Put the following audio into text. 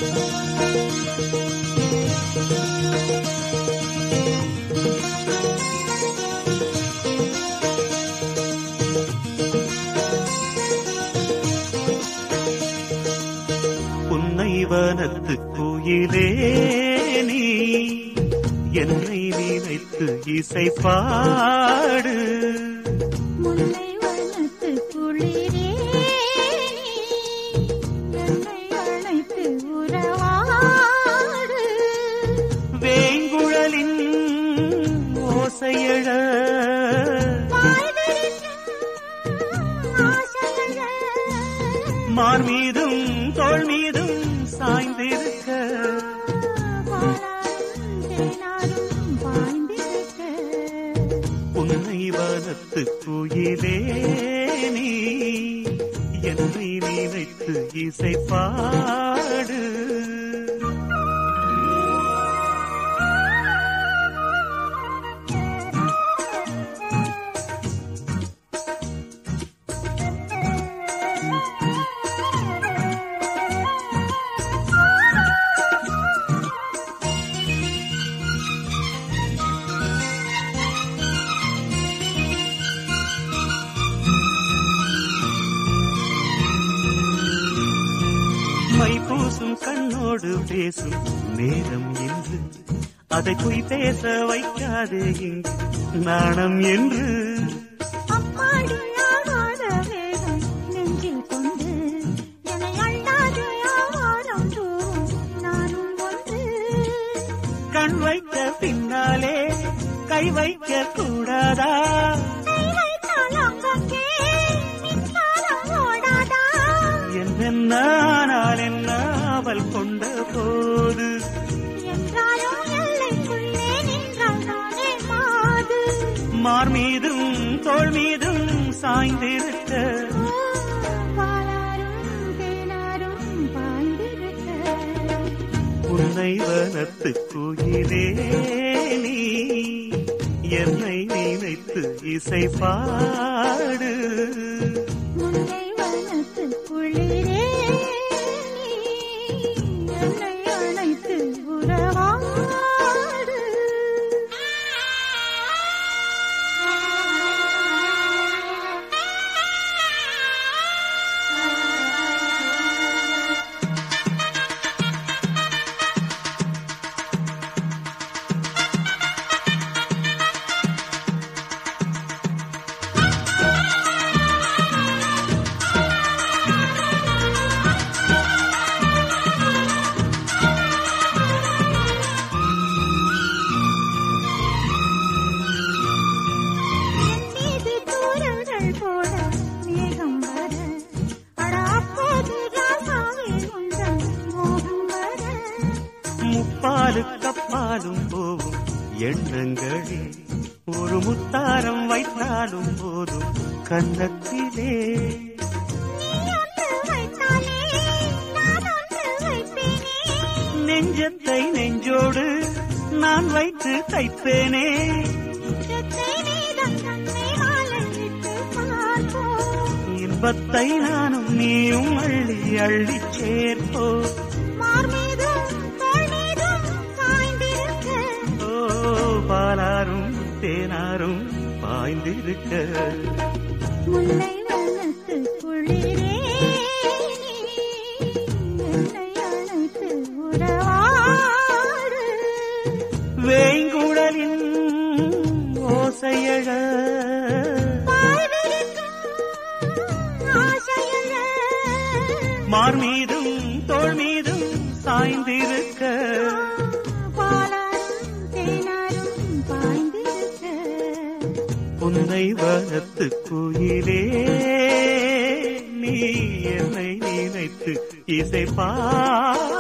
புன்னைவனத்து குயிலே நீ என்னை நினைத்து இசை பாடு முல்லை வனத்து குளிரே என்னை அழைத்து உறவாடு வேங்குழலின் ஓசையழ மார் மீதும் தோள் மீதும் சாய்ந்திருக்க புன்னைவனத்து குயிலே நீ என்னை நினைத்து இசை பாடு மை பூசும் கண்ணோடு பேசும் நேரம் என்று அதை பொய் பேச வைக்காதே இங்கு நாணம் என்று கண் வைத்த பின்னாலே கை வைக்க கூடாதா என்னென்னால் என்ன அவள் கொண்ட போது மார் மீதும் தோள் மீதும் சாய்ந்திருக்க உன்னை வனத்து குயிலே நீ என்னை நினைத்து இசை பாடு முல்லை வனத்து குளிரே என்னை அழைத்து உறவாடு மீது தூரல்கள் போட மேகம் வர அட அப்போது ராசாவே உந்தன் மோகம் வர முப்பாலு கப்பாலும் போகும் எண்ணங்களே ஒரு முத்தாரம் வைத்தாலும் போதும் கன்னத்திலே நீ ஒன்று வைத்தாலே நான் ஒன்று வைப்பேனே நெஞ்சத்தை நெஞ்சோடு நான் வைத்து தைப்பேனே இச்சத்தை நீதான் தன்னை வாழவிட்டு பார்ப்போம் இன்பத்தை நானும் நீயும் அள்ளி அள்ளி சேர்ப்போ மார் மீதும் தோள் மீதும் சாய்ந்திருக்க ஓ பாலாரும் தேனாரும் பாய்ந்திருக்க முல்லை வனத்து குளிரே நீ என்னை அழைத்து உறவாடு வேங்குழலின் ஓசையழ வாழ்விருக்கும் ஆசையழ மார் மீதும் தோள் மீதும் சாய்ந்திருக்க பாலாரும் தேனாரும் பாய்ந்திருக்க உன்னை வனத்து குயிலே நீ என்னை நினைத்து இசை பாடு